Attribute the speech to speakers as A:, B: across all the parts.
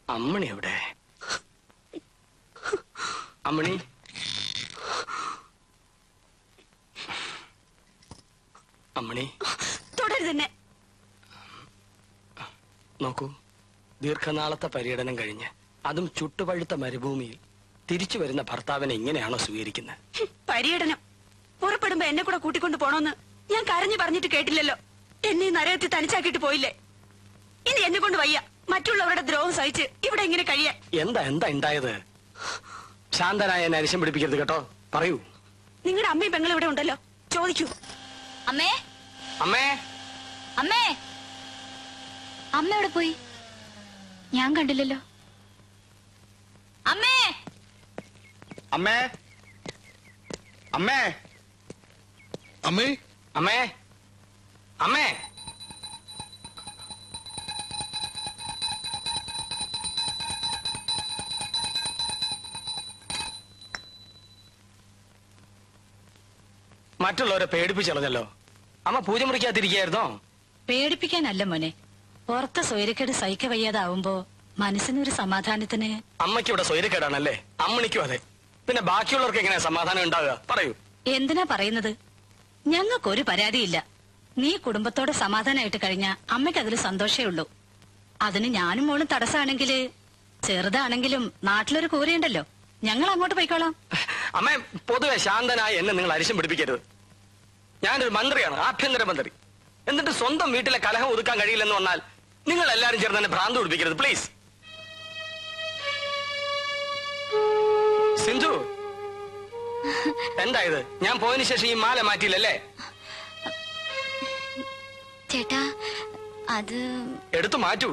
A: അമ്മണി എവിടെ അമ്മണി അമ്മണി
B: തുടരുതെന്നെ
A: നോക്കൂ ദീർഘനാളത്തെ പര്യടനം കഴിഞ്ഞ് അതും ചുട്ടുപഴുത്ത മരുഭൂമിയിൽ തിരിച്ചു വരുന്ന ഭർത്താവിനെ ഇങ്ങനെയാണോ സ്വീകരിക്കുന്നത്
B: ഹും, പര്യടനം പുറപ്പെടുമ്പോ എന്നെ കൂടെ കൂട്ടിക്കൊണ്ട് പോണോന്ന് ഞാൻ കരഞ്ഞു പറഞ്ഞിട്ട് കേട്ടില്ലല്ലോ എന്നെ ഈ നരകത്തിൽ തനിച്ചാക്കിയിട്ട് പോയില്ലേ ഇനി എന്നെ കൊണ്ട് വയ്യ മറ്റുള്ളവരുടെ ദ്രോഹം സഹിച്ച് ഇവിടെ എങ്ങനെ കഴിയാൻ
A: എന്താ എന്താ ഉണ്ടായത് ശാന്തനായ എന്നെ അരിശം പിടിപ്പിക്കരുത് കേട്ടോ പറയൂ
B: നിങ്ങളുടെ അമ്മയും പെങ്ങളും ഇവിടെ ഉണ്ടല്ലോ ചോദിക്കൂ
C: അമ്മേ
A: അമ്മേ
C: അമ്മേ അമ്മ എവിടെ പോയി ഞാൻ കണ്ടില്ലല്ലോ അമ്മേ
D: അമ്മേ അമ്മേ
E: അമ്മേ
A: അമ്മേ അമ്മേ മറ്റുള്ളവരെ പേടിപ്പിച്ചളഞ്ഞല്ലോ അമ്മ പൂജ മുറിക്കാതിരിക്കായിരുന്നോ
F: പേടിപ്പിക്കാനല്ല മോനെ പുറത്തെ സ്വൈരക്കേട് സഹിക്ക വയ്യാതാവുമ്പോ മനസ്സിനൊരു സമാധാനത്തിന്
A: അമ്മയ്ക്ക് ഇവിടെ സ്വൈരക്കേടാണല്ലേ അമ്മണിക്കും അതെ പിന്നെ ബാക്കിയുള്ളവർക്ക് എങ്ങനെയാ സമാധാനം ഉണ്ടാവുക പറയൂ
F: എന്തിനാ പറയുന്നത് ഞങ്ങൾക്കൊരു പരാതിയില്ല നീ കുടുംബത്തോടെ സമാധാനമായിട്ട് കഴിഞ്ഞ അമ്മയ്ക്ക് അതിൽ സന്തോഷേ ഉള്ളൂ അതിന് ഞാനും മോളും തടസ്സമാണെങ്കില് ചെറുതാണെങ്കിലും നാട്ടിലൊരു കൂരയുണ്ടല്ലോ ഞങ്ങൾ അങ്ങോട്ട് പോയിക്കോളാം
A: അമ്മ പൊതുവെ ശാന്തനായി എന്നെ നിങ്ങൾ അരിശം പിടിപ്പിക്കരുത് ഞാനൊരു മന്ത്രിയാണ് ആഭ്യന്തര മന്ത്രി എന്നിട്ട് സ്വന്തം വീട്ടിലെ കലഹം ഒതുക്കാൻ കഴിയില്ലെന്ന് വന്നാൽ നിങ്ങൾ എല്ലാരും ചേർന്ന് എന്നെ ഭ്രാന്ത് പിടിപ്പിക്കരുത് പ്ലീസ് സിന്ധു എന്താ ഇത് ഞാൻ പോയതിനു ശേഷം ഈ മാല മാറ്റിയില്ലല്ലേ
C: ചേട്ടാ അത്
A: എടുത്തു മാറ്റൂ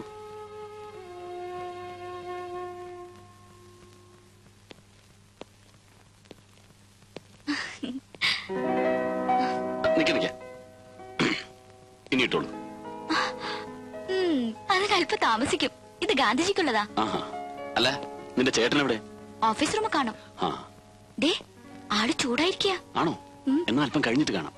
G: നിക്ക നിക്ക ഇനി ഇട്ടോളൂ
C: ഉം, അതിനല്പം താമസിക്കും ഇത് ഗാന്ധിജിക്കുള്ളതാ
G: ആഹാ അല്ല നിന്റെ ചേട്ടൻ എവിടെ
C: ഓഫീസ് റൂം കാണും
G: ആ
C: ദേ ആള് ചൂടായിരിക്കുക
G: ആണോ എന്നാ അല്പം കഴിഞ്ഞിട്ട് കാണാം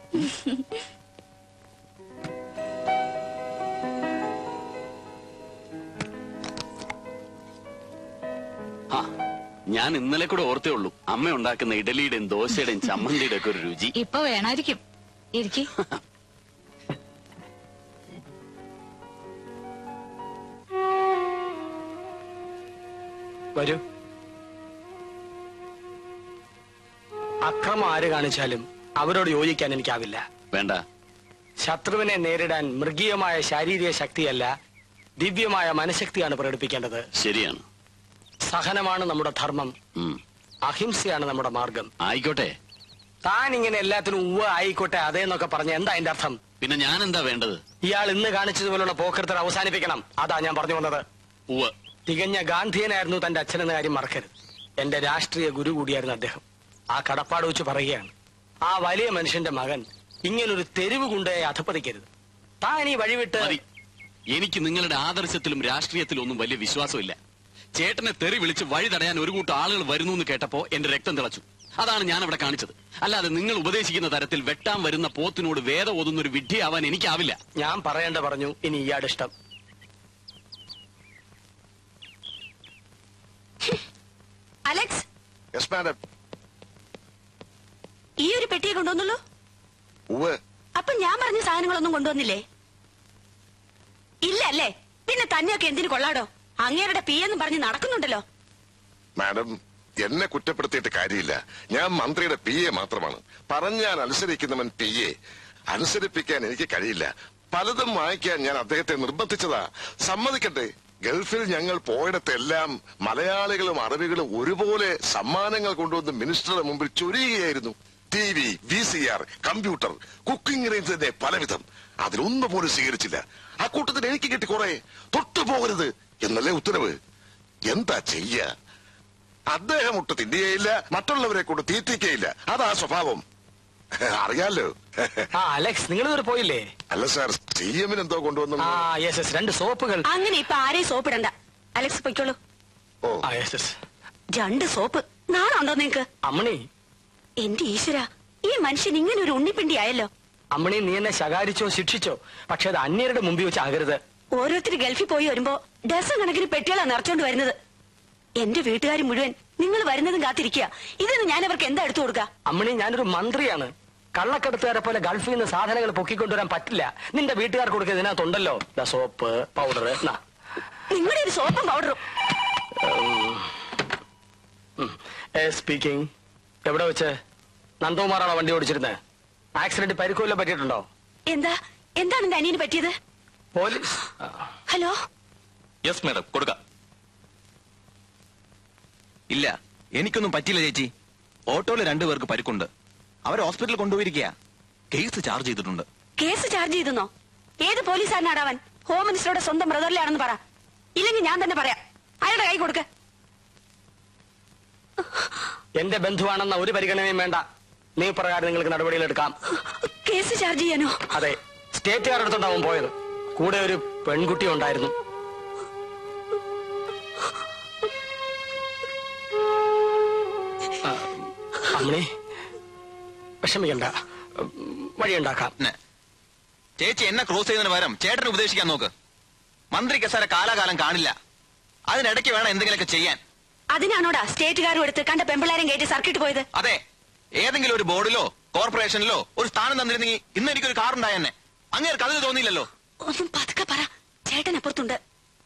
G: ആ ഞാൻ ഇന്നലെ കൂടെ ഓർത്തേ ഉള്ളൂ അമ്മ ഉണ്ടാക്കുന്ന ഇഡലിയുടെയും ദോശയുടെയും ചമ്മന്തിയുടെ ഒക്കെ ഒരു രുചി
F: ഇപ്പൊ വേണമായിരിക്കും ഇരിക്കി
A: വരൂ അക്രമം ആര് കാണിച്ചാലും അവരോട് യോജിക്കാൻ എനിക്കാവില്ല
G: വേണ്ട
A: ശത്രുവിനെ നേരിടാൻ മൃഗീയമായ ശാരീരിക ശക്തിയല്ല ദിവ്യമായ മനഃശക്തിയാണ് പ്രകടിപ്പിക്കേണ്ടത്
G: ശരിയാണ്
A: സഹനമാണ് നമ്മുടെ ധർമ്മം
G: ഉം.
A: അഹിംസയാണ് നമ്മുടെ മാർഗം
G: ആയിക്കോട്ടെ
A: താൻ ഇങ്ങനെ എല്ലാത്തിനും ഉവ്വ ആയിക്കോട്ടെ അതേന്നൊക്കെ പറഞ്ഞ എന്താ അതിന്റെ അർത്ഥം
G: പിന്നെ ഞാൻ എന്താ വേണ്ടത്
A: ഇയാൾ ഇന്ന് കാണിച്ചതുപോലുള്ള പോക്കൃത്തൽ അവസാനിപ്പിക്കണം അതാ ഞാൻ പറഞ്ഞു വന്നത്
G: ഉവ്വ്
A: തികഞ്ഞ ഗാന്ധിയനായിരുന്നു തന്റെ അച്ഛനെന്ന കാര്യം മറക്കരുത് എന്റെ രാഷ്ട്രീയ ഗുരു കൂടിയായിരുന്നു അദ്ദേഹം ആ കടപ്പാട് വെച്ച് പറയുകയാണ് ആ വലിയ മനുഷ്യന്റെ മകൻ ഇങ്ങനൊരു തെരുവ് കൊണ്ടേ അധപ്പതിക്കരുത് താൻ ഈ വഴിവിട്ട്
G: മതി എനിക്ക് നിങ്ങളുടെ ആദർശത്തിലും രാഷ്ട്രീയത്തിലും ഒന്നും വലിയ വിശ്വാസമില്ല ചേട്ടനെ തെറി വിളിച്ച് വഴി തടയാൻ ഒരു കൂട്ടം ആളുകൾ വരുന്നു എന്ന് കേട്ടപ്പോ എന്റെ രക്തം തിളച്ചു അതാണ് ഞാൻ അവിടെ കാണിച്ചത് അല്ലാതെ നിങ്ങൾ ഉപദേശിക്കുന്ന തരത്തിൽ വെട്ടാൻ വരുന്ന പോത്തിനോട് വേദ ഓതുന്ന ഒരു വിഡ്ഢിയാവാൻ എനിക്കാവില്ല
A: ഞാൻ പറയേണ്ട പറഞ്ഞു ഇനി ഇയാളുടെ ഇഷ്ടം
B: അലക്സ്
E: യെസ് മാഡം
B: ഈ ഒരു പെട്ടിയെ കൊണ്ടുവന്നുള്ളൂ
E: ഉവ്
B: അപ്പൊ ഞാൻ പറഞ്ഞ സാധനങ്ങളൊന്നും കൊണ്ടുവന്നില്ലേ ഇല്ല അല്ലേ പിന്നെ തന്നെയൊക്കെ എന്തിനു കൊള്ളാടോ അങ്ങേരുടെ പി എന്ന് പറഞ്ഞ് നടക്കുന്നുണ്ടല്ലോ
E: മാഡം എന്നെ കുറ്റപ്പെടുത്തിയിട്ട് കാര്യമില്ല ഞാൻ മന്ത്രിയുടെ പി എ മാത്രമാണ് പറഞ്ഞാൽ അനുസരിക്കുന്നവൻ പി എ അനുസരിപ്പിക്കാൻ എനിക്ക് കഴിയില്ല പലതും വാങ്ങിക്കാൻ ഞാൻ അദ്ദേഹത്തെ നിർബന്ധിച്ചതാ സമ്മതിക്കട്ടെ ഗൾഫിൽ ഞങ്ങൾ പോയിടത്തെല്ലാം മലയാളികളും അറബികളും ഒരുപോലെ സമ്മാനങ്ങൾ കൊണ്ടുവന്ന് മിനിസ്റ്ററുടെ മുമ്പിൽ ചൊരിയുകയായിരുന്നു T V V C R computer cooking range തന്നെ പലവിധം അതിലൊന്നും പോലും സ്വീകരിച്ചില്ല ആ കൂട്ടത്തിൽ എനിക്ക് കിട്ടി കുറെ തൊട്ടു പോകരുത് എന്നല്ലേ ഉത്തരവ് എന്താ ചെയ്യ അദ്ദേഹം ഒട്ട് തിന്നുകയില്ല മറ്റുള്ളവരെ കൊണ്ട് തീറ്റിക്കയില്ല അതാ സ്വഭാവം അറിയാലോ
A: ആ അലക്സ് നിങ്ങൾ ഇതുവരെ പോയില്ലേ
E: അല്ല സാർ സി എമ്മിന് എന്തോ കൊണ്ടുവന്നു
A: ആ യെസ് യെസ് രണ്ട് സോപ്പുകൾ
B: അങ്ങനെ ഇപ്പൊ ആരെയും സോപ്പിടണ്ട അലക്സ് പൊയ്ക്കോളൂ
E: ഓ
A: ആ യെസ് യെസ്
B: രണ്ട് സോപ്പ് നാണുണ്ടോ നിങ്ങക്ക്
A: അമ്മണി
B: എന്റെ ഈശ്വര ഈ മനുഷ്യൻ ഇങ്ങനെ ഒരു ഉണ്ണിപ്പിണ്ടി ആയല്ലോ
A: അമ്മണി നീ എന്നെ ശകാരിച്ചോ ശിക്ഷിച്ചോ പക്ഷെ അത് അന്യരുടെ മുമ്പിൽ വെച്ച് ആകരുത്
B: ഓരോരുത്തർ ഗൾഫിൽ പോയി വരുമ്പോ ഡസൻ കണക്കിന് പെട്ടികളാ നിറച്ചോണ്ട് വരുന്നത് എന്റെ വീട്ടുകാർ മുഴുവൻ നിങ്ങൾ വരുന്നതും കാത്തിരിക്കുക ഇതിന് ഞാൻ അവർക്ക് എന്താ എടുത്തു കൊടുക്കുക
A: അമ്മണി ഞാനൊരു മന്ത്രിയാണ് കള്ളക്കടത്തുകാരെ പോലെ ഗൾഫിൽ നിന്ന് സാധനങ്ങൾ പൊക്കിക്കൊണ്ടുവരാൻ പറ്റില്ല നിന്റെ വീട്ടുകാർക്ക് കൊടുക്കുക ഇതിനകത്തുണ്ടല്ലോ ദാ സോപ്പ് പൗഡർ
B: നിങ്ങളുടെ ഒരു സോപ്പും പൗഡറും
A: സ്പീക്കിംഗ് എവിടെ വെച്ച് നന്ദകുമാറാണോ വണ്ടി ഓടിച്ചിരുന്നത് ആക്സിഡന്റ് പരിക്കുമല്ലോ പറ്റിയിട്ടുണ്ടോ
B: എന്താ എന്താണ് എന്റെ അനിയന് പറ്റിയത്
A: പോലീസ് ആ.
B: ഹലോ
H: യെസ് മാഡം കൊടുക്കാം ഇല്ല എനിക്കൊന്നും പറ്റില്ല ചേച്ചി ഓട്ടോയിൽ രണ്ടുപേർക്ക് പരിക്കുണ്ട് അവർ ഹോസ്പിറ്റലിൽ കൊണ്ടുപോയിരിക്കുക കേസ് ചാർജ് ചെയ്തിട്ടുണ്ട്
B: കേസ് ചാർജ് ചെയ്തെന്നോ ഏത് പോലീസുകാരനാടാവൻ ഹോം മിനിസ്റ്ററുടെ സ്വന്തം ബ്രദറിലാണെന്ന് പറ ഇല്ലെങ്കിൽ ഞാൻ തന്നെ പറയാം അയാളുടെ കൈ കൊടുക്ക
A: എന്റെ ബന്ധുവാണെന്ന ഒരു പരിഗണനയും വേണ്ട നീ പ്രകാരം നിങ്ങൾക്ക് നടപടികൾ എടുക്കാം
B: കേസ് ചാർജ് ചെയ്യാനോ
A: അതെ സ്റ്റേറ്റുകാരുടെ അടുത്തുണ്ടാവും പോയത് കൂടെ ഒരു പെൺകുട്ടി ഉണ്ടായിരുന്നു ആ, അമ്മണി വിഷമിക്കണ്ട വഴിയുണ്ടാക്കാം
H: ന്നെ. ചേച്ചി എന്നെ ക്രോസ് ചെയ്യുന്നതിന് പകരം ചേട്ടനെ ഉപദേശിക്കാൻ നോക്ക് മന്ത്രി കസാര കാലാകാലം കാണില്ല അതിനിടയ്ക്ക് വേണം എന്തെങ്കിലുമൊക്കെ ചെയ്യാൻ
B: അതിനാണോടാ സ്റ്റേറ്റുകാരും എടുത്ത് കണ്ട പെമ്പിള്ളാരും കയറ്റി സർക്കിട്ട് പോയത്
H: അതെ ഏതെങ്കിലും ഒരു ബോർഡിലോ കോർപ്പറേഷനിലോ ഒരു സ്ഥാനം തന്നിരുന്നെങ്കിൽ ഇന്ന് എനിക്കൊരു കാർ ഉണ്ടായെന്നെ അങ്ങേർക്ക് അതിന് തോന്നിയില്ലല്ലോ
B: ഒന്നും പതുക്കെ പറ ചേട്ടൻ അപ്പുറത്തുണ്ട്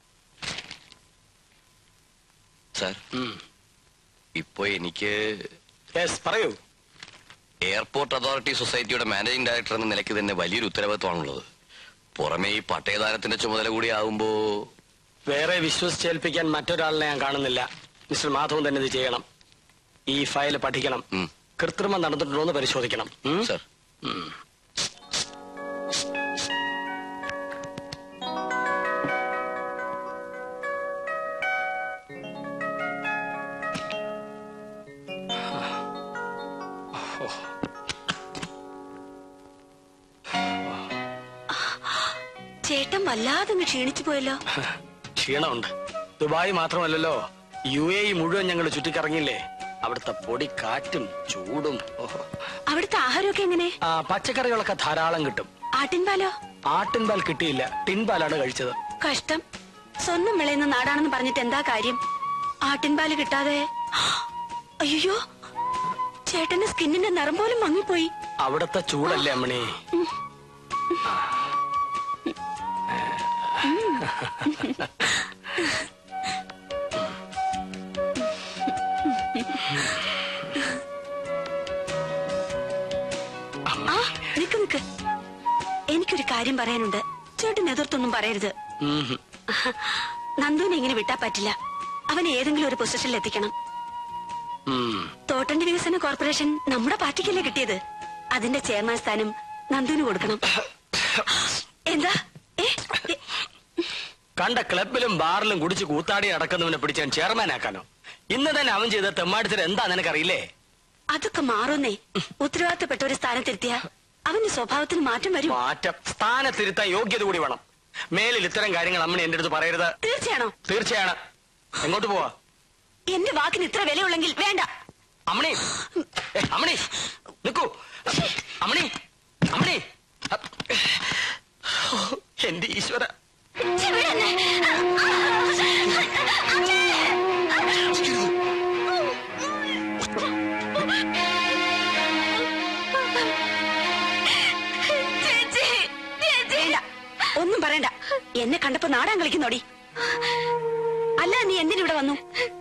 I: സാർ ഇപ്പൊ എനിക്ക്
A: യെസ് പറയൂ
I: എയർപോർട്ട് അതോറിറ്റി സൊസൈറ്റിയുടെ മാനേജിംഗ് ഡയറക്ടർ എന്ന നിലയ്ക്ക് തന്നെ വലിയൊരു ഉത്തരവാദിത്വമാണുള്ളത് പുറമെ ഈ പട്ടയദാനത്തിന്റെ ചുമതല കൂടി ആവുമ്പോ
A: വേറെ വിശ്വസിച്ചേൽപ്പിക്കാൻ മറ്റൊരാളിനെ ഞാൻ കാണുന്നില്ല മിസ്റ്റർ മാധവൻ തന്നെ ഇത് ചെയ്യണം ഈ ഫയൽ പഠിക്കണം
I: ഉം.
A: കൃത്രിമം നടന്നിട്ടുണ്ടോ എന്ന് പരിശോധിക്കണം ഉം?
I: സാർ
A: ഉം.
B: ചേട്ടൻ വല്ലാതെ ക്ഷീണിച്ചു പോയല്ലോ
A: ക്ഷീണമുണ്ട് ദുബായ് മാത്രമല്ലല്ലോ യു എ ഇ മുഴുവൻ ഞങ്ങൾ ചുറ്റിക്കറങ്ങില്ലേ അവിടുത്തെ പൊടി കാറ്റും ചൂടും ഓഹോ.
B: അവിടുത്തെ ആഹാരമൊക്കെ എങ്ങനെ
A: ആ, പച്ചക്കറികളൊക്കെ ധാരാളം കിട്ടും
B: ആട്ടിൻപാലോ
A: ആട്ടിൻപാൽ കിട്ടിയില്ല ടിൻപാലാണ് കഴിച്ചത്
B: കഷ്ടം സ്വർണം വിളയുന്ന നാടാണെന്ന് പറഞ്ഞിട്ട് എന്താ കാര്യം ആട്ടിൻപാല് കിട്ടാതെ അയ്യോ ചേട്ടന്റെ സ്കിന്നിന്റെ നിറം പോലും മങ്ങിപ്പോയി
A: അവിടുത്തെ ചൂടല്ലേ അമ്മണി
B: ആ നിക്ക് നിക്ക് എനിക്കൊരു കാര്യം പറയാനുണ്ട് ചേട്ടൻ എതിർത്തൊന്നും പറയരുത്
A: ഉം.
B: നന്ദുവിനെ ഇങ്ങനെ വിട്ടാ പറ്റില്ല അവൻ ഏതെങ്കിലും ഒരു പൊസിഷനിൽ എത്തിക്കണം
A: ഉം.
B: തോട്ടണ്ടി വികസന കോർപ്പറേഷൻ നമ്മുടെ പാർട്ടിക്കല്ലേ കിട്ടിയത് അതിന്റെ ചെയർമാൻ സ്ഥാനം നന്ദുവിന് കൊടുക്കണം എന്താ ഏ, ഏ,
A: കണ്ട ക്ലബിലും ബാറിലും കുടിച്ച് കൂത്താടി നടക്കുന്നവനെ പിടിച്ച് ഞാൻ ചെയർമാൻ ആക്കാനോ ഇന്ന് തന്നെ അവൻ ചെയ്ത തെമ്മാടിത്തരം എന്താ നിനക്കറിയില്ലേ
B: അതൊക്കെ മാറുന്നേ ഉത്തരവാദിത്തപ്പെട്ട ഒരു സ്ഥാനത്തെത്തിയ അവന്റെ സ്വഭാവത്തിന് മാറ്റം വരും
A: മാറ്റം സ്ഥാനത്തിരുത്താൻ യോഗ്യത കൂടി വേണം മേലിൽ ഇത്തരം കാര്യങ്ങൾ അമ്മണി എന്റെ അടുത്ത് പറയരുത്
B: തീർച്ചയാണോ
A: തീർച്ചയാണ് എങ്ങോട്ട് പോവാ
B: എന്റെ വാക്കിന് ഇത്ര വിലയുള്ളെങ്കിൽ വേണ്ട
A: അമ്മണി ഏ, അമ്മണി നിക്കൂ അമ്മണി അമ്മണി എന്റെ ഈശ്വര
B: വേണ്ട ഒന്നും പറയണ്ട എന്നെ കണ്ടപ്പോ നാടാൻ കളിക്കുന്നോടി അല്ല നീ എന്തിനിവിടെ വന്നു